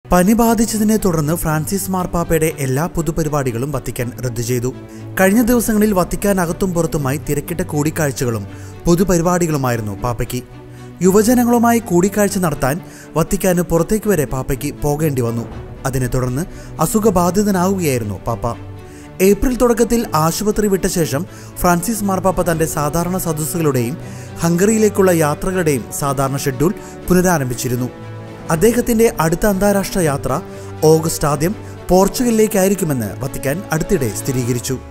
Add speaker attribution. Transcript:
Speaker 1: പനി ബാധിച്ചതിനെ തുടർന്ന് ഫ്രാൻസിസ് മാർപ്പാപ്പയുടെ എല്ലാ പൊതുപരിപാടികളും വത്തിക്കാൻ റദ്ദു ചെയ്തു കഴിഞ്ഞ ദിവസങ്ങളിൽ വത്തിക്കാൻ അകത്തും പുറത്തുമായി തിരക്കിട്ട കൂടിക്കാഴ്ചകളും പൊതുപരിപാടികളുമായിരുന്നു പാപ്പയ്ക്ക് യുവജനങ്ങളുമായി കൂടിക്കാഴ്ച നടത്താൻ വത്തിക്കാന് പുറത്തേക്ക് വരെ പാപ്പയ്ക്ക് പോകേണ്ടി വന്നു അതിനെ തുടർന്ന് അസുഖബാധിതനാവുകയായിരുന്നു പാപ്പ ഏപ്രിൽ തുടക്കത്തിൽ ആശുപത്രി വിട്ട ശേഷം ഫ്രാൻസിസ് മാർപ്പാപ്പ തന്റെ സാധാരണ സദസ്സുകളുടെയും ഹംഗറിയിലേക്കുള്ള യാത്രകളുടെയും സാധാരണ ഷെഡ്യൂൾ പുനരാരംഭിച്ചിരുന്നു അദ്ദേഹത്തിന്റെ അടുത്ത അന്താരാഷ്ട്ര യാത്ര ഓഗസ്റ്റ് ആദ്യം പോർച്ചുഗലിലേക്കായിരിക്കുമെന്ന് വത്തിക്കാൻ അടുത്തിടെ സ്ഥിരീകരിച്ചു